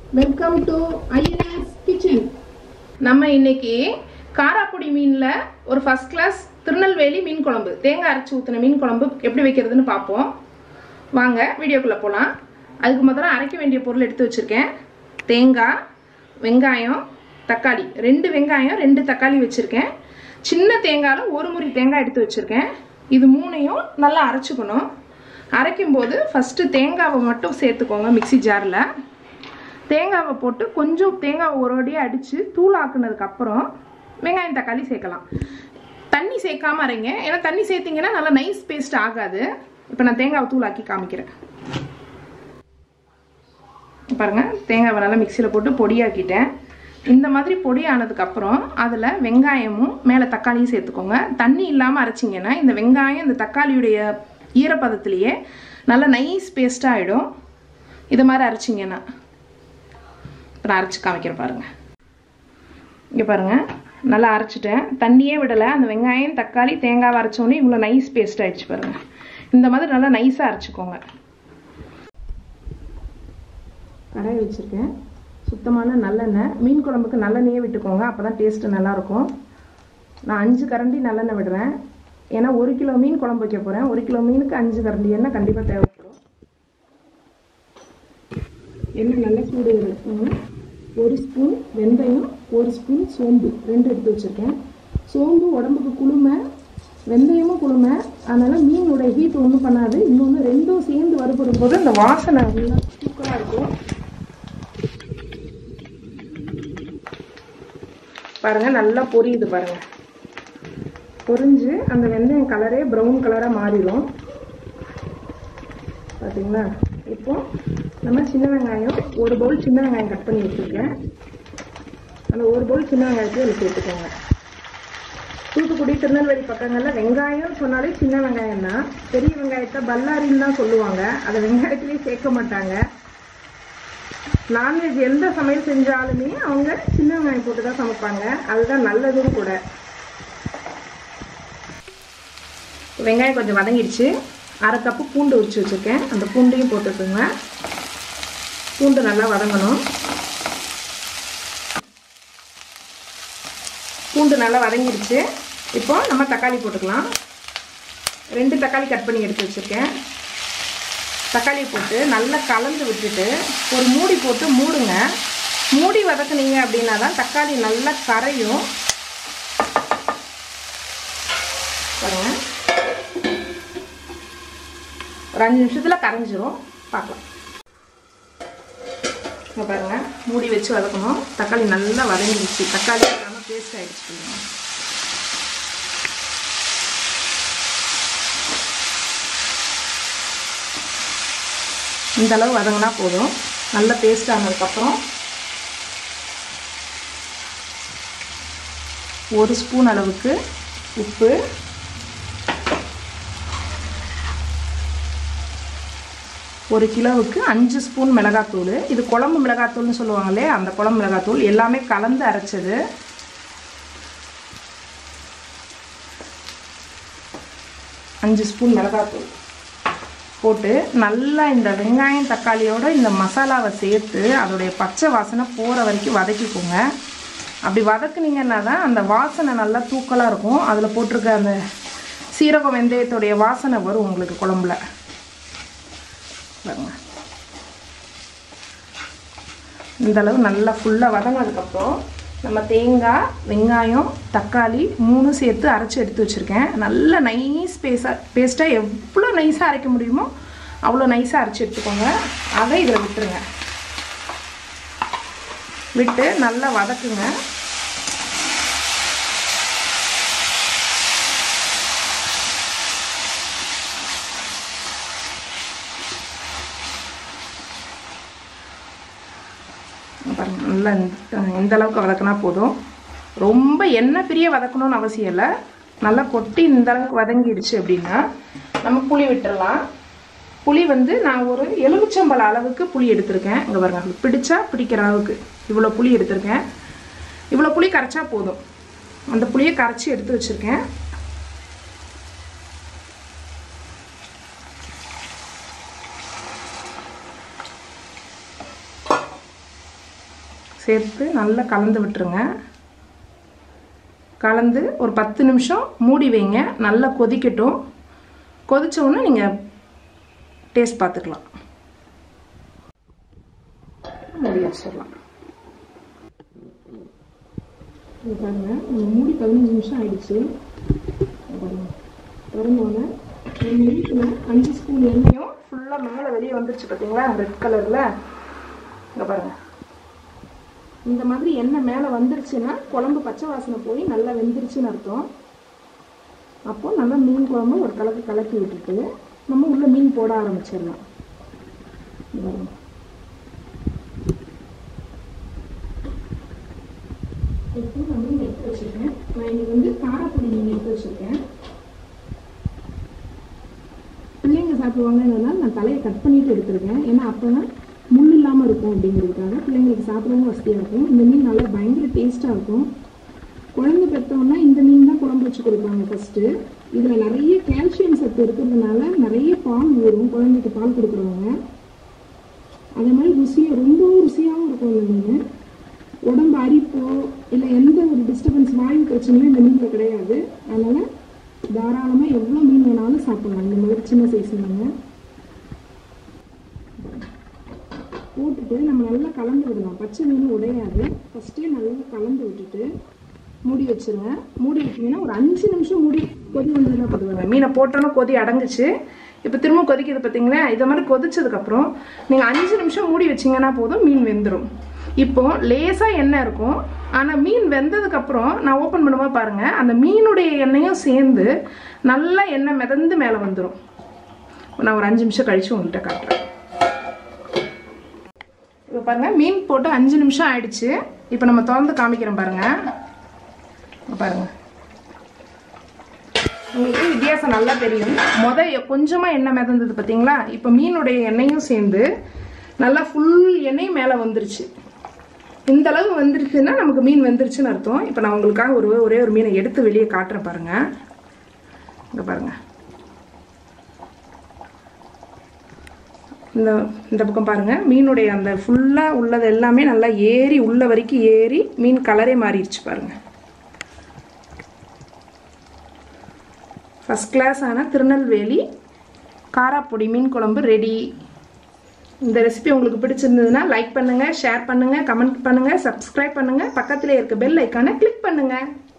Welcome to INS kitchen நம்ம இன்னைக்கு காராப்பொடி மீனில் ஒரு ஃபர்ஸ்ட் கிளாஸ் திருநெல்வேலி மீன் குழம்பு தேங்காய் அரைச்சி ஊற்றின மீன் குழம்பு எப்படி வைக்கிறதுன்னு பார்ப்போம் வாங்க வீடியோக்குள்ளே போகலாம் அதுக்கு முதல்ல அரைக்க வேண்டிய பொருள் எடுத்து வச்சுருக்கேன் தேங்காய் வெங்காயம் தக்காளி ரெண்டு வெங்காயம் ரெண்டு தக்காளி வச்சுருக்கேன் சின்ன தேங்காயில் ஒரு முறி தேங்காய் எடுத்து வச்சுருக்கேன் இது மூணையும் நல்லா அரைச்சிக்கணும் அரைக்கும்போது ஃபஸ்ட்டு தேங்காவை மட்டும் சேர்த்துக்கோங்க மிக்ஸி ஜாரில் தேங்காவை போட்டு கொஞ்சம் தேங்காவை ஒரு வடியாக அடித்து தூளாக்குனதுக்கு அப்புறம் வெங்காயம் தக்காளி சேர்க்கலாம் தண்ணி சேர்க்காம அரைங்க ஏன்னா தண்ணி சேர்த்தீங்கன்னா நல்லா நைஸ் பேஸ்ட் ஆகாது இப்போ நான் தேங்காவை தூளாக்கி காமிக்கிறேன் பாருங்க தேங்காவை நல்லா மிக்சியில் போட்டு பொடியாக்கிட்டேன் இந்த மாதிரி பொடி ஆனதுக்கப்புறம் அதில் வெங்காயமும் மேலே தக்காளியும் சேர்த்துக்கோங்க தண்ணி இல்லாமல் அரைச்சிங்கன்னா இந்த வெங்காயம் இந்த தக்காளியுடைய ஈரப்பதத்திலேயே நல்லா நைஸ் பேஸ்ட்டாக ஆகிடும் இது மாதிரி அரைச்சிங்கன்னா இப்போ நான் அரைச்சி காமிக்கிறேன் பாருங்கள் இங்கே பாருங்கள் நல்லா அரைச்சிட்டேன் தண்ணியே விடலை அந்த வெங்காயம் தக்காளி தேங்காய் அரைச்சோன்னே இவ்வளோ நைஸ் பேஸ்ட் ஆயிடுச்சு பாருங்கள் இந்த மாதிரி நல்லா நைஸாக அரைச்சிக்கோங்க கடாய் வச்சுருக்கேன் சுத்தமான நல்லெண்ணெய் மீன் குழம்புக்கு நல்லெண்ணெயே விட்டுக்கோங்க அப்போ தான் டேஸ்ட்டு நல்லாயிருக்கும் நான் அஞ்சு கரண்டி நல்லெண்ணெய் விடுறேன் ஏன்னா ஒரு கிலோ மீன் குழம்பு வைக்க போகிறேன் ஒரு கிலோ மீனுக்கு அஞ்சு கரண்டி எண்ணெய் கண்டிப்பாக தேவைப்படும் எண்ணெய் நல்லா சூடு இருக்கணும் ஒரு ஸ்பூன் வெந்தயம் ஒரு ஸ்பூன் சோம்பு ரெண்டு எடுத்து வச்சுருக்கேன் சோம்பு உடம்புக்கு குளுமை வெந்தயமும் குளுமை அதனால் மீனோட ஹீட் ஒன்றும் பண்ணாது இன்னொன்று ரெண்டும் சேர்ந்து வறுபடும் போது அந்த வாசனை நல்லா சூப்பராக இருக்கும் பாருங்கள் நல்லா பொரியுது பாருங்கள் பொரிஞ்சு அந்த வெந்தயம் கலரே ப்ரௌன் கலராக மாறிடும் பார்த்தீங்களா இப்போ நம்ம சின்ன வெங்காயம் ஒரு பவுல் சின்ன வெங்காயம் கட் பண்ணி வச்சுருக்கேன் அந்த ஒரு பவுல் சின்ன வெங்காயத்தையும் அதில் சேர்த்துக்கோங்க தூத்துக்குடி திருநெல்வேலி பக்கங்களில் வெங்காயம் சொன்னாலே சின்ன வெங்காயம் தான் பெரிய வெங்காயத்தை பல்லாரின்னு தான் சொல்லுவாங்க அதை வெங்காயத்திலேயே சேர்க்க மாட்டாங்க நான்வெஜ் எந்த சமையல் செஞ்சாலுமே அவங்க சின்ன வெங்காயம் போட்டு தான் சமைப்பாங்க அதுதான் நல்லதும் கூட வெங்காயம் கொஞ்சம் வதங்கிடுச்சு அரை கப்பு பூண்டு உரிச்சு வச்சுருக்கேன் அந்த பூண்டையும் போட்டுக்கோங்க பூண்டு நல்லா வதங்கணும் பூண்டு நல்லா வதங்கிடுச்சு இப்போ நம்ம தக்காளி போட்டுக்கலாம் ரெண்டு தக்காளி கட் பண்ணி எடுத்து வச்சுருக்கேன் தக்காளி போட்டு நல்லா கலந்து விட்டுட்டு ஒரு மூடி போட்டு மூடுங்க மூடி வதக்குனீங்க அப்படின்னா தான் தக்காளி நல்லா கரையும் பாருங்கள் ஒரு அஞ்சு நிமிஷத்தில் கரைஞ்சிரும் பார்க்கலாம் இங்கே பாருங்கள் மூடி வச்சு வதக்கணும் தக்காளி நல்லா வதங்கிடுச்சு தக்காளி இல்லாமல் பேஸ்ட் ஆகிடுச்சு இந்த அளவு வதங்கினா போதும் நல்ல பேஸ்ட் ஆனதுக்கப்புறம் ஒரு ஸ்பூன் அளவுக்கு உப்பு ஒரு கிலோவுக்கு அஞ்சு ஸ்பூன் மிளகாத்தூள் இது குழம்பு மிளகாத்தூள்னு சொல்லுவாங்களே அந்த குழம்பு மிளகாத்தூள் எல்லாமே கலந்து அரைச்சது அஞ்சு ஸ்பூன் மிளகாத்தூள் போட்டு நல்லா இந்த வெங்காயம் தக்காளியோட இந்த மசாலாவை சேர்த்து அதோடைய பச்சை வாசனை போகிற வரைக்கும் வதக்கிக்கோங்க அப்படி வதக்குனீங்கன்னா தான் அந்த வாசனை நல்லா தூக்கலாக இருக்கும் அதில் போட்டிருக்க அந்த சீரகம் வெந்தயத்துடைய வாசனை வரும் உங்களுக்கு குழம்புல பாருங்க இந்த அளவு நல்லா ஃபுல்லாக வதங்கினதுக்கப்புறம் நம்ம தேங்காய் வெங்காயம் தக்காளி மூணும் சேர்த்து அரைச்சி எடுத்து வச்சுருக்கேன் நல்ல நைஸ் பேஸாக பேஸ்ட்டாக எவ்வளோ நைஸாக அரைக்க முடியுமோ அவ்வளோ நைஸாக அரைச்சி எடுத்துக்கோங்க அதை இதில் விட்டுருங்க விட்டு நல்லா வதக்குங்க பாருங்க நல்லா இந்த அளவுக்கு வதக்கினா போதும் ரொம்ப எண்ணெய் பிரிய வதக்கணும்னு அவசியம் இல்லை நல்லா கொட்டி இந்த அளவுக்கு வதங்கிடுச்சு அப்படின்னா நம்ம புளி விட்டுறலாம் புளி வந்து நான் ஒரு எலுமிச்சம்பழ அளவுக்கு புளி எடுத்திருக்கேன் இங்கே பாருங்க பிடிச்சா பிடிக்கிற அளவுக்கு இவ்வளோ புளி எடுத்திருக்கேன் இவ்வளோ புளி கரைச்சா போதும் அந்த புளியை கரைச்சி எடுத்து வச்சுருக்கேன் சேர்த்து நல்லா கலந்து விட்டுருங்க கலந்து ஒரு பத்து நிமிஷம் மூடி வைங்க நல்லா கொதிக்கட்டும் கொதிச்ச உடனே நீங்கள் டேஸ்ட் பார்த்துக்கலாம் மூடி வச்சிடலாம் இது பாருங்க நம்ம மூடி பதினஞ்சு நிமிஷம் ஆயிடுச்சு இது பாருங்க திறந்தோடனே ஒரு மினிட்ல அஞ்சு ஸ்பூன் எண்ணெயும் ஃபுல்லாக மேலே வெளியே வந்துருச்சு பார்த்தீங்களா ரெட் கலரில் இங்கே பாருங்க இந்த மாதிரி எண்ணெய் மேலே வந்துருச்சுன்னா குழம்பு பச்சை வாசனை போய் நல்லா வெந்துருச்சுன்னு அர்த்தம் அப்போ நல்லா மீன் குழம்பு ஒரு கலக்கு கலக்கி விட்டுட்டு நம்ம உள்ள மீன் போட ஆரம்பிச்சிடலாம் இங்க பாருங்க. இப்போ நான் மீன் எடுத்து வச்சிருக்கேன் நான் இன்னைக்கு வந்து காரப்பொடி மீன் எடுத்து வச்சிருக்கேன் பிள்ளைங்க சாப்பிடுவாங்கன்றதுனால நான் தலையை கட் பண்ணிட்டு எடுத்திருக்கேன் ஏன்னா அப்போதான் முள் இல்லாமல் இருக்கும் அப்படிங்கிறதுக்காக பிள்ளைங்களுக்கு சாப்பிடவும் வசதியாக இருக்கும் இந்த மீன் நல்லா பயங்கர டேஸ்ட்டாக இருக்கும் குழந்தை பெற்றோன்னா இந்த மீன் தான் குழம்பு வச்சு கொடுப்பாங்க ஃபஸ்ட்டு இதில் நிறைய கால்சியம் சத்து இருக்கிறதுனால நிறைய பால் ஊறும் குழந்தைக்கு பால் கொடுக்குறவங்க அதே மாதிரி ருசியாக ரொம்ப ருசியாகவும் இருக்கும் இந்த மீன் உடம்பு அரிப்போ இல்லை எந்த ஒரு டிஸ்டர்பன்ஸ் வாயு பிரச்சனையும் இந்த மீனில் கிடையாது அதனால் தாராளமாக எவ்வளோ மீன் வேணாலும் சாப்பிடலாம் இந்த மாதிரி சின்ன சைஸ் மீன் போட்டுட்டு நம்ம நல்லா கலந்து விடலாம் பச்சை மீன் உடையாது ஃபஸ்ட்டே நல்லா கலந்து விட்டுட்டு மூடி வச்சிருங்க மூடி விட்டீங்கன்னா ஒரு அஞ்சு நிமிஷம் மூடி கொதி வந்ததுன்னா போதுவாங்க மீனை போட்டோன்னா கொதி அடங்குச்சு இப்போ திரும்ப கொதிக்குது பார்த்தீங்களா இதை மாதிரி கொதிச்சதுக்கப்புறம் நீங்கள் அஞ்சு நிமிஷம் மூடி வச்சிங்கன்னா போதும் மீன் வெந்துடும் இப்போ லேசாக எண்ணெய் இருக்கும் ஆனால் மீன் வெந்ததுக்கப்புறம் நான் ஓப்பன் பண்ணும்போது பாருங்கள் அந்த மீனுடைய எண்ணெயும் சேர்ந்து நல்லா எண்ணெய் மிதந்து மேலே வந்துடும் நான் ஒரு அஞ்சு நிமிஷம் கழித்து உங்கள்கிட்ட காட்டுறேன் இப்போ பாருங்கள் மீன் போட்டு அஞ்சு நிமிஷம் ஆயிடுச்சு இப்போ நம்ம திறந்து காமிக்கிறோம் பாருங்கள் இங்க பாருங்க உங்களுக்கு வித்தியாசம் நல்லா தெரியும் முத கொஞ்சமாக எண்ணெய் மிதந்தது பார்த்தீங்களா இப்போ மீனுடைய எண்ணெயும் சேர்ந்து நல்லா ஃபுல் எண்ணெய் மேலே வந்துருச்சு இந்த அளவு வந்துருச்சுன்னா நமக்கு மீன் வெந்துருச்சுன்னு அர்த்தம் இப்போ நான் உங்களுக்காக ஒரு ஒரே ஒரு மீனை எடுத்து வெளியே காட்டுறேன் பாருங்க இங்கே பாருங்க இந்த இந்த பக்கம் பாருங்க மீனுடைய அந்த ஃபுல்லாக உள்ளது எல்லாமே நல்லா ஏறி உள்ள வரைக்கும் ஏறி மீன் கலரே மாறிடுச்சு பாருங்க ஃபஸ்ட் கிளாஸான திருநெல்வேலி காராப்பொடி மீன் குழம்பு ரெடி இந்த ரெசிபி உங்களுக்கு பிடிச்சிருந்ததுன்னா லைக் பண்ணுங்கள் ஷேர் பண்ணுங்கள் கமெண்ட் பண்ணுங்கள் சப்ஸ்கிரைப் பண்ணுங்கள் பக்கத்தில் இருக்க பெல் ஐக்கானை கிளிக் பண்ணுங்கள்